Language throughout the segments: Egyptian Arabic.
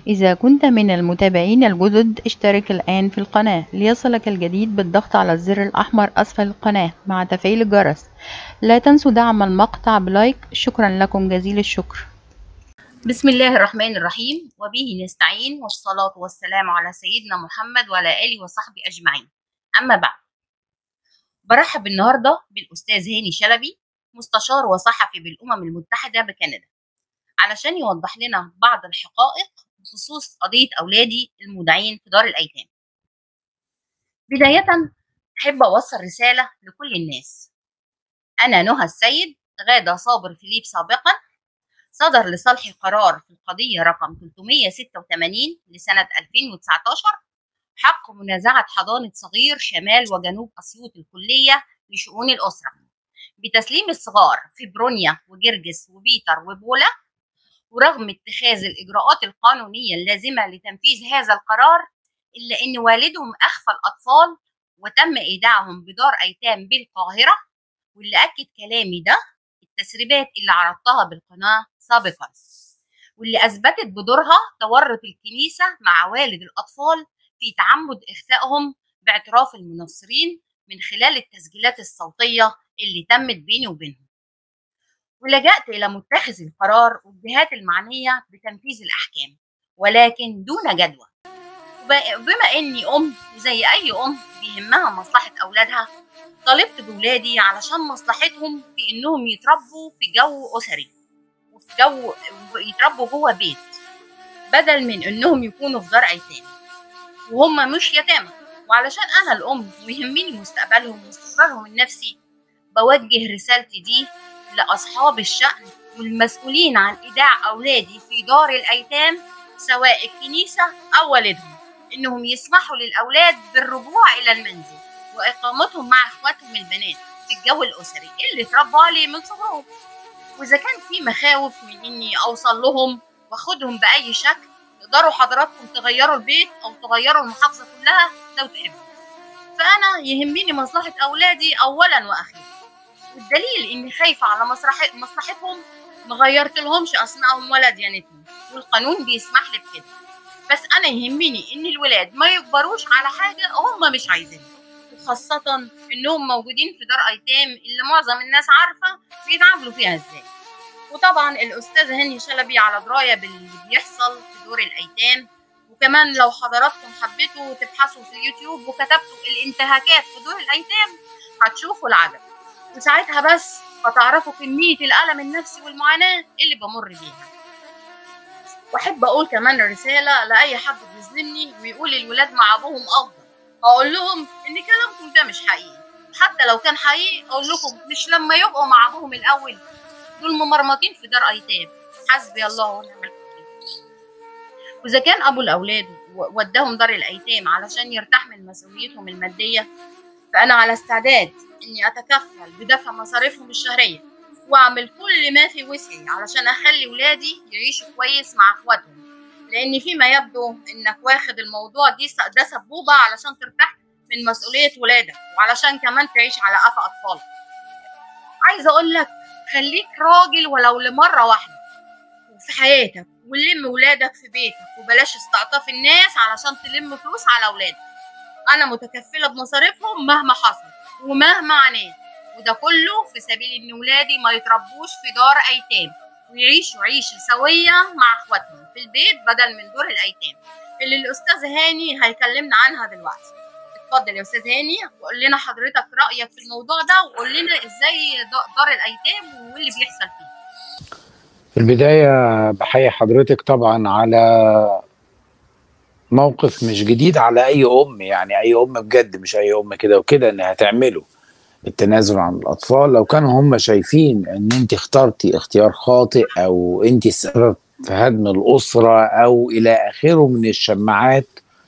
إذا كنت من المتابعين الجدد اشترك الآن في القناة ليصلك الجديد بالضغط على الزر الأحمر أسفل القناة مع تفعيل الجرس لا تنسوا دعم المقطع بلايك شكرا لكم جزيل الشكر بسم الله الرحمن الرحيم وبه نستعين والصلاة والسلام على سيدنا محمد وعلى آله وصحبه أجمعين أما بعد برحب النهاردة بالأستاذ هاني شلبي مستشار وصحفي بالأمم المتحدة بكندا علشان يوضح لنا بعض الحقائق بخصوص قضية أولادي المودعين في دار الأيتام بداية أحب أوصل رسالة لكل الناس أنا نهى السيد غادة صابر فيليب سابقا صدر لصالحي قرار في القضية رقم 386 لسنة 2019 حق منازعة حضانة صغير شمال وجنوب أسيوط الكلية لشؤون الأسرة بتسليم الصغار في برونيا وجرجس وبيتر وبولا ورغم اتخاذ الإجراءات القانونية اللازمة لتنفيذ هذا القرار إلا أن والدهم أخفى الأطفال وتم إيداعهم بدار أيتام بالقاهرة واللي أكد كلامي ده التسريبات اللي عرضتها بالقناة سابقا واللي أثبتت بدورها تورط الكنيسة مع والد الأطفال في تعمد إخفائهم باعتراف المنصرين من خلال التسجيلات الصوتية اللي تمت بيني وبينهم ولجأت إلى متخذ القرار والجهات المعنية بتنفيذ الأحكام ولكن دون جدوى وبما إني أم وزي أي أم بيهمها مصلحة أولادها طالبت بولادي علشان مصلحتهم في إنهم يتربوا في جو أسري وفي جو يتربوا جوه بيت بدل من إنهم يكونوا في دار أيتام وهم مش يتامى وعلشان أنا الأم ويهمني مستقبلهم واستقرارهم النفسي بوجه رسالتي دي لأصحاب الشأن والمسؤولين عن إيداع أولادي في دار الأيتام سواء الكنيسة أو والدهم إنهم يسمحوا للأولاد بالرجوع إلى المنزل وإقامتهم مع إخواتهم البنات في الجو الأسري اللي اتربوا عليه من صغرهم وإذا كان في مخاوف من إني أوصل لهم وأخدهم بأي شكل تقدروا حضراتكم تغيروا البيت أو تغيروا المحافظة كلها لو تحبوا فأنا يهمني مصلحة أولادي أولا وأخيرا والدليل اني خايفه على مصلحة مصلحتهم ما غيرت لهمش اسمائهم ولا ديانتهم والقانون بيسمح لي بكده بس انا يهمني ان الولاد ما يكبروش على حاجه هم مش عايزينها وخاصة انهم موجودين في دار ايتام اللي معظم الناس عارفة بيتعاملوا فيها ازاي وطبعا الاستاذ هاني شلبي على دراية باللي بيحصل في دور الايتام وكمان لو حضراتكم حبيتوا تبحثوا في اليوتيوب وكتبتوا الانتهاكات في دور الايتام هتشوفوا العجب وساعتها بس هتعرفوا كمية الألم النفسي والمعاناة اللي بمر بيها وأحب أقول كمان رسالة لأي حد بيظلمني ويقول الولاد مع أبوهم أفضل أقول لهم إن كلامكم ده مش حقيقي حتى لو كان حقيقي أقول لكم مش لما يبقوا مع أبوهم الأول دول ممرمطين في دار أيتام حسبي الله ونعم الوكيل وإذا كان أبو الأولاد وداهم دار الأيتام علشان يرتاح من مسؤوليتهم المادية فأنا على استعداد إني أتكفل بدفع مصاريفهم الشهرية وأعمل كل ما في وسعي علشان أخلي ولادي يعيشوا كويس مع إخواتهم لأن فيما يبدو إنك واخد الموضوع دي ده سبوبة علشان ترتاح من مسؤولية ولادك وعلشان كمان تعيش على قفا أطفالك عايزة أقول لك خليك راجل ولو لمرة واحدة في حياتك ولم ولادك في بيتك وبلاش استعطاف الناس علشان تلم فلوس على ولادك أنا متكفلة بمصاريفهم مهما حصل ومهما عانيت وده كله في سبيل ان ولادي ما يتربوش في دار ايتام ويعيشوا عيشه سويه مع اخواتهم في البيت بدل من دور الايتام اللي الاستاذ هاني هيكلمنا عنها دلوقتي اتفضل يا استاذ هاني وقول لنا حضرتك رايك في الموضوع ده وقول لنا ازاي دار الايتام واللي بيحصل فيه في البدايه بحيي حضرتك طبعا على موقف مش جديد على اي ام يعني اي ام بجد مش اي ام كده وكده انها تعمله التنازل عن الاطفال لو كانوا هم شايفين ان انت اخترتي اختيار خاطئ او انت السبب في هدم الاسره او الى اخره من الشماعات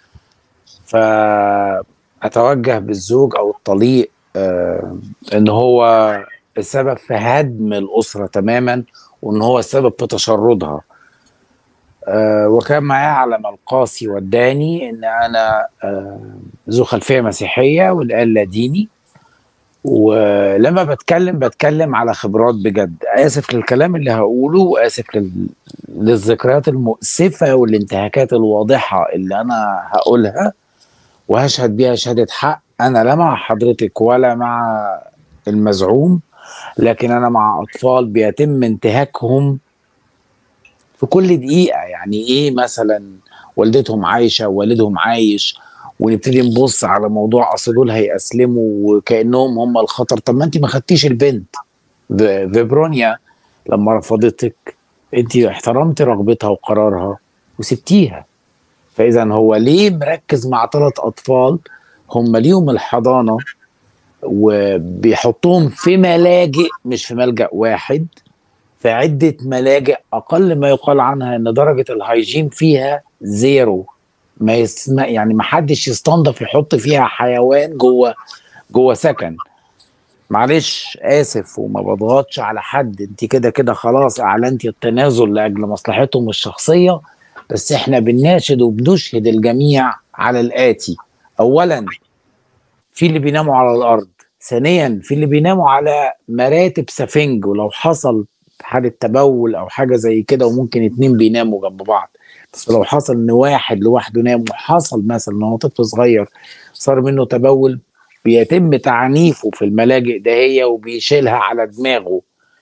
فاتوجه بالزوج او الطليق آه ان هو السبب في هدم الاسره تماما وان هو السبب في تشردها آه وكان معايا علم القاسي وداني ان انا آه ذو خلفيه مسيحيه والان لا ديني ولما بتكلم بتكلم على خبرات بجد اسف للكلام اللي هقوله واسف لل... للذكريات المؤسفه والانتهاكات الواضحه اللي انا هقولها وهشهد بيها شهاده حق انا لا مع حضرتك ولا مع المزعوم لكن انا مع اطفال بيتم انتهاكهم في كل دقيقه يعني ايه مثلا والدتهم عايشه ووالدهم عايش ونبتدي نبص على موضوع اصل دول هيأسلموا وكانهم هم الخطر طب ما انت ما خدتيش البنت ب- فيبرونيا لما رفضتك انت احترمت رغبتها وقرارها وسبتيها فاذا هو ليه مركز مع ثلاث اطفال هم ليهم الحضانه وبيحطوهم في ملاجئ مش في ملجأ واحد في عدة ملاجئ أقل ما يقال عنها إن درجة الهيجين فيها زيرو ما يسمع يعني ما حدش يستنضف يحط فيها حيوان جوه جوه سكن معلش اسف وما بضغطش على حد انت كده كده خلاص اعلنتي التنازل لاجل مصلحتهم الشخصيه بس احنا بنناشد وبنشهد الجميع على الاتي اولا في اللي بيناموا على الارض ثانيا في اللي بيناموا على مراتب سفنج ولو حصل حاله تبول او حاجه زي كده وممكن اتنين بيناموا جنب بعض بس لو حصل ان واحد لوحده نام وحصل مثلا ان هو طفل صغير صار منه تبول بيتم تعنيفه في الملاجئ دهية وبيشيلها على دماغه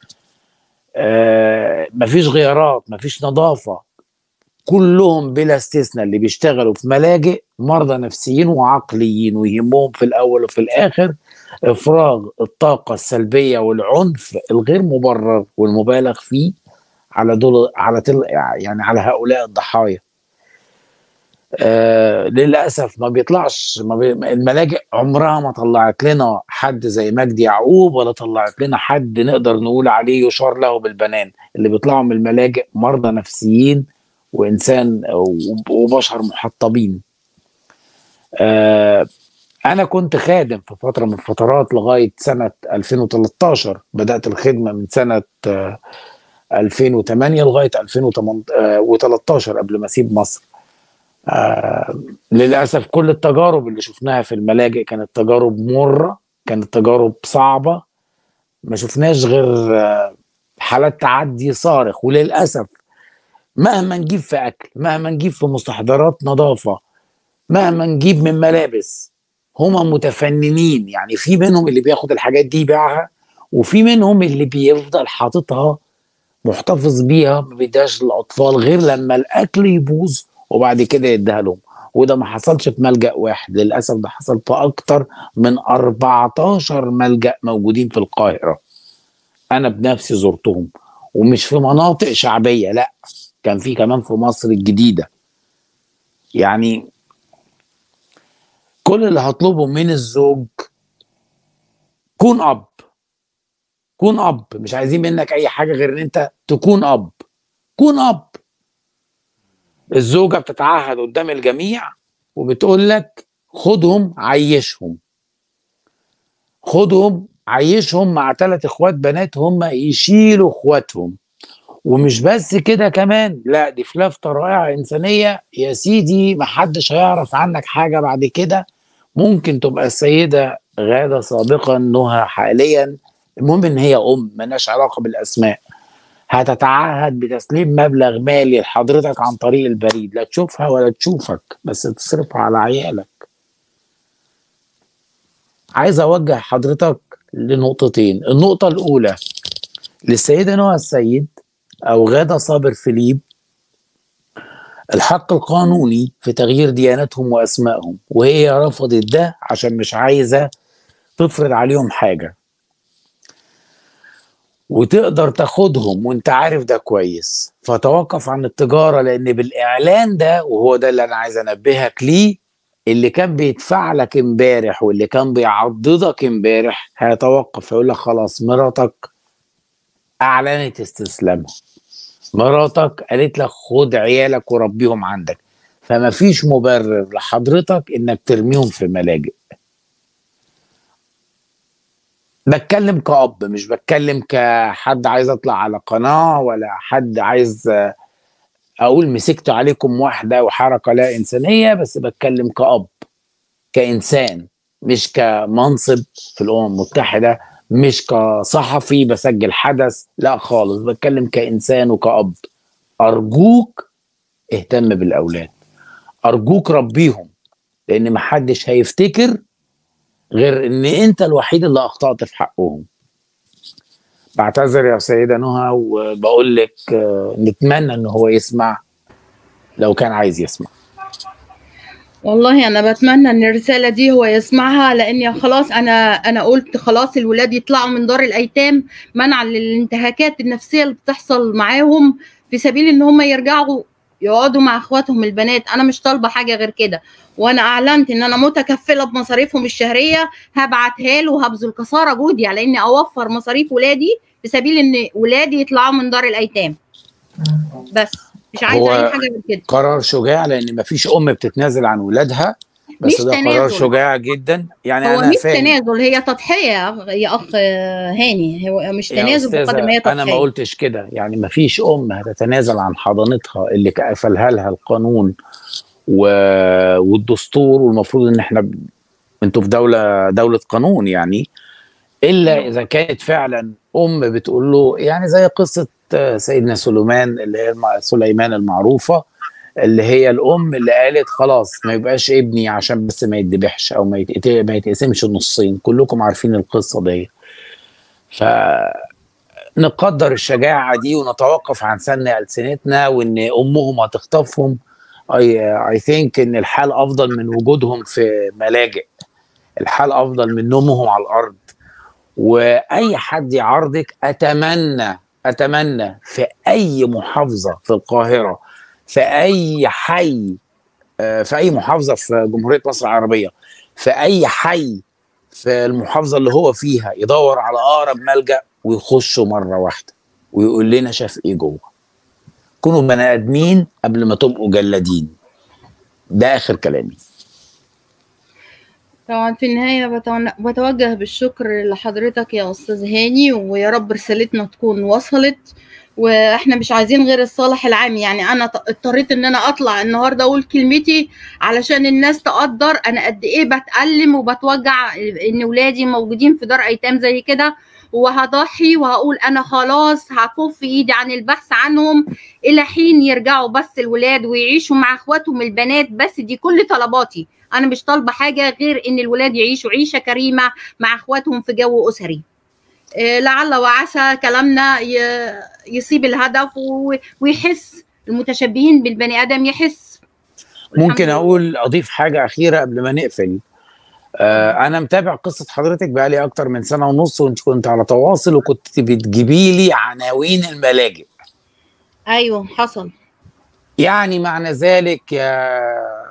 آه مفيش غيارات مفيش نظافة كلهم بلا استثناء اللي بيشتغلوا في ملاجئ مرضى نفسيين وعقليين ويهمهم في الأول وفي الآخر إفراغ الطاقة السلبية والعنف الغير مبرر والمبالغ فيه على دول على تل يعني على هؤلاء الضحايا آه للاسف ما بيطلعش ما بي الملاجئ عمرها ما طلعت لنا حد زي مجدي يعقوب ولا طلعت لنا حد نقدر نقول عليه يشار له بالبنان اللي بيطلعوا من الملاجئ مرضى نفسيين وانسان وبشر محطبين آه انا كنت خادم في فتره من الفترات لغايه سنه 2013 بدات الخدمه من سنه آه 2008 لغايه 2013 قبل ما اسيب مصر آه للاسف كل التجارب اللي شفناها في الملاجئ كانت تجارب مره كانت تجارب صعبه ما شفناش غير آه حالات تعدي صارخ وللاسف مهما نجيب في اكل مهما نجيب في مستحضرات نظافه مهما نجيب من ملابس هما متفننين يعني في منهم اللي بياخد الحاجات دي يبيعها وفي منهم اللي بيفضل حاططها محتفظ بيها ما بيديهاش للاطفال غير لما الاكل يبوظ وبعد كده يديها لهم وده ما حصلش في ملجأ واحد للأسف ده حصل في أكتر من 14 ملجأ موجودين في القاهرة أنا بنفسي زرتهم ومش في مناطق شعبية لا كان في كمان في مصر الجديدة يعني كل اللي هطلبه من الزوج كون أب كون أب مش عايزين منك أي حاجة غير إن أنت تكون أب كون أب الزوجه بتتعهد قدام الجميع وبتقول لك خدهم عيشهم خدهم عيشهم مع ثلاث اخوات بنات هم يشيلوا اخواتهم ومش بس كده كمان لا دي في لفته رائعه انسانيه يا سيدي محدش هيعرف عنك حاجه بعد كده ممكن تبقى السيده غاده سابقا نهى حاليا المهم ان هي ام ملهاش علاقه بالاسماء هتتعهد بتسليم مبلغ مالي لحضرتك عن طريق البريد لا تشوفها ولا تشوفك بس تصرفها على عيالك عايز اوجه حضرتك لنقطتين النقطة الأولى للسيدة نهى السيد أو غادة صابر فيليب الحق القانوني في تغيير دياناتهم وأسمائهم وهي رفضت ده عشان مش عايزة تفرض عليهم حاجة وتقدر تاخدهم وانت عارف ده كويس فتوقف عن التجاره لان بالاعلان ده وهو ده اللي انا عايز انبهك ليه اللي كان بيدفع لك امبارح واللي كان بيعضدك امبارح هيتوقف هيقول لك خلاص مراتك اعلنت استسلامها مراتك قالت لك خد عيالك وربيهم عندك فما فيش مبرر لحضرتك انك ترميهم في ملاجئ بتكلم كأب مش بتكلم كحد عايز اطلع على قناة ولا حد عايز اقول مسكت عليكم واحدة وحركة لا انسانية بس بتكلم كأب كإنسان مش كمنصب في الامم المتحده مش كصحفي بسجل حدث لا خالص بتكلم كانسان وكأب ارجوك اهتم بالاولاد ارجوك ربيهم لان محدش هيفتكر غير ان انت الوحيد اللي اخطأت في حقهم بعتذر يا سيدة نهى وبقول لك آه، نتمنى ان هو يسمع لو كان عايز يسمع والله انا بتمنى ان الرساله دي هو يسمعها لان خلاص انا انا قلت خلاص الولاد يطلعوا من دار الايتام منعا للانتهاكات النفسيه اللي بتحصل معاهم في سبيل ان هم يرجعوا يقعدوا مع اخواتهم البنات انا مش طالبه حاجه غير كده وانا اعلنت ان انا متكفله بمصاريفهم الشهريه هبعتها له وهبذل قصارى جهدي على اني اوفر مصاريف ولادي في سبيل ان ولادي يطلعوا من دار الايتام بس مش عايزه هو اي حاجه غير كده قرار شجاع لان مفيش ام بتتنازل عن ولادها بس مش ده قرار تنازل. شجاع جدا يعني هو انا مش فاهم تنازل هي تضحيه يا اخ هاني هو مش يا تنازل أستاذة، بقدر ما هي انا ما تضحيه قلتش كده يعني ما فيش ام هتتنازل عن حضانتها اللي كفلها لها القانون و... والدستور والمفروض ان احنا ب... انتوا في دوله دوله قانون يعني الا اذا كانت فعلا ام بتقول له يعني زي قصه آه، سيدنا سليمان اللي هي الم- سليمان المعروفه اللي هي الام اللي قالت خلاص ما يبقاش ابني عشان بس ما يتذبحش او ما يتقت- ما يتقسمش نصين كلكم عارفين القصه دي ف نقدر الشجاعة دي ونتوقف عن سن ألسنتنا وإن أمهم هتخطفهم اي اي ثينك إن الحال أفضل من وجودهم في ملاجئ الحال أفضل من نومهم على الأرض وأي حد يعارضك أتمنى أتمنى في أي محافظة في القاهرة في أي حي آه، في أي محافظة في جمهورية مصر العربية في أي حي في المحافظة اللي هو فيها يدور على أقرب ملجأ ويخشوا مرة واحدة ويقول لنا شاف إيه جوه كونوا بني آدمين قبل ما تبقوا جلادين ده آخر كلامي طبعا في النهاية بتون- بتوجه بالشكر لحضرتك يا أستاذ هاني ويا رب رسالتنا تكون وصلت واحنا مش عايزين غير الصالح العام يعني انا ط- اضطريت ان انا اطلع النهارده اقول كلمتي علشان الناس تقدر انا قد ايه بتألم وبتوجع ان ولادي موجودين في دار ايتام زي كده وهضحي وهقول انا خلاص هكف ايدي عن البحث عنهم الى حين يرجعوا بس الولاد ويعيشوا مع اخواتهم البنات بس دي كل طلباتي انا مش طالبه حاجه غير ان الولاد يعيشوا عيشه كريمه مع اخواتهم في جو اسري إيه، لعل وعسى كلامنا ي- يصيب الهدف و- ويحس المتشبهين بالبني ادم يحس ممكن الحمد أقول أضيف حاجة أخيرة قبل ما نقفل آه أنا متابع قصة حضرتك بقالي أكتر من سنة ونص وأنت كنت على تواصل وكنت بتجيبي لي عناوين الملاجئ ايوه حصل يعني معنى ذلك يا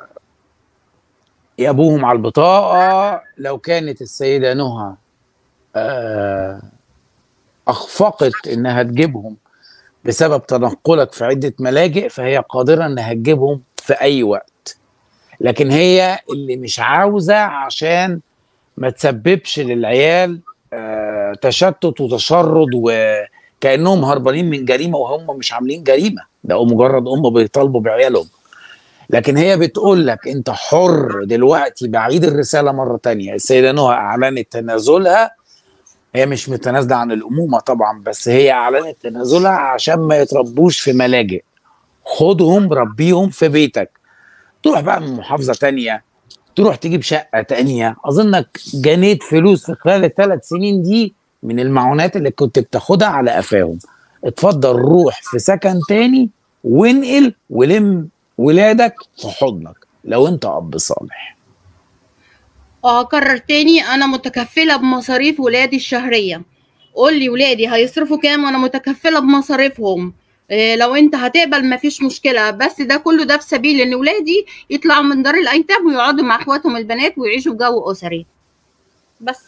يا ابوهم على البطاقه لو كانت السيده نهى آه، اخفقت انها تجيبهم بسبب تنقلك في عده ملاجئ فهي قادره انها تجيبهم في اي وقت لكن هي اللي مش عاوزه عشان ما تسببش للعيال آه، تشتت وتشرد وكانهم هربانين من جريمه وهم مش عاملين جريمه ده مجرد ام بيطالبوا بعيالهم لكن هي بتقول لك انت حر دلوقتي بعيد الرساله مره تانية السيده نهى اعلنت تنازلها هي مش متنازله عن الامومه طبعا بس هي اعلنت تنازلها عشان ما يتربوش في ملاجئ خدهم ربيهم في بيتك تروح بقى من محافظه تانية تروح تجيب شقه تانية اظنك جنيت فلوس في خلال الثلاث سنين دي من المعونات اللي كنت بتاخدها على قفاهم اتفضل روح في سكن تاني وانقل ولم ولادك في حضنك لو انت اب صالح اكرر تاني انا متكفله بمصاريف ولادي الشهريه قول لي ولادي هيصرفوا كام وانا متكفله بمصاريفهم إيه لو انت هتقبل مفيش مشكله بس ده كله ده في سبيل ان ولادي يطلعوا من دار الايتام ويقعدوا مع اخواتهم البنات ويعيشوا في جو اسري بس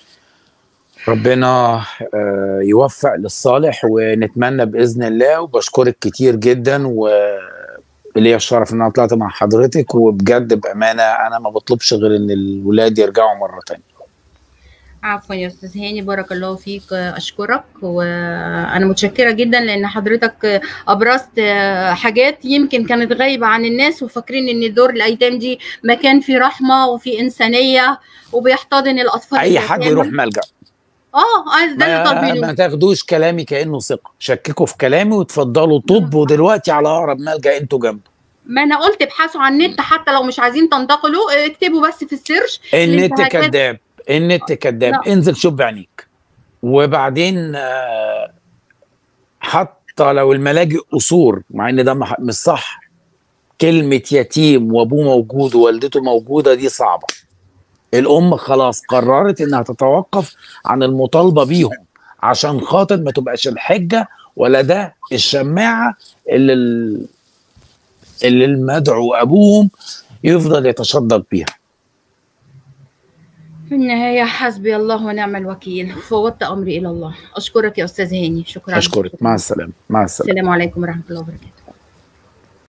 ربنا آه، يوفق للصالح ونتمنى باذن الله وبشكرك كتير جدا وليا الشرف ان انا طلعت مع حضرتك وبجد بامانه انا ما بطلبش غير ان الولاد يرجعوا مره تانية عفوا يا استاذ هاني بارك الله فيك اشكرك وانا متشكره جدا لان حضرتك ابرزت حاجات يمكن كانت غايبه عن الناس وفاكرين ان دور الايتام دي مكان فيه رحمه وفي انسانيه وبيحتضن الاطفال اي حد اليتامى. يروح ملجأ اه ده اللي ما, طالبينه ما تاخدوش كلامي كانه ثقه شككوا في كلامي وتفضلوا طب ودلوقتي على اقرب ملجأ انتوا جنبه ما انا قلت ابحثوا عن النت حتى لو مش عايزين تنتقلوا اكتبوا بس في السيرش النت الانتهاكات- كذاب النت كذاب لا. انزل شوف بعينيك وبعدين آه، حتى لو الملاجئ قصور مع ان ده مح- مش صح كلمة يتيم وابوه موجود ووالدته موجودة دي صعبة الام خلاص قررت انها تتوقف عن المطالبة بيهم عشان خاطر ما تبقاش الحجة ولا ده الشماعة اللي ال- اللي المدعو ابوهم يفضل يتشدق بيها في النهايه حسبي الله ونعم الوكيل فوضت امري الى الله اشكرك يا استاذ هاني شكرا اشكرك مع السلامة مع السلامة السلام عليكم ورحمه الله وبركاته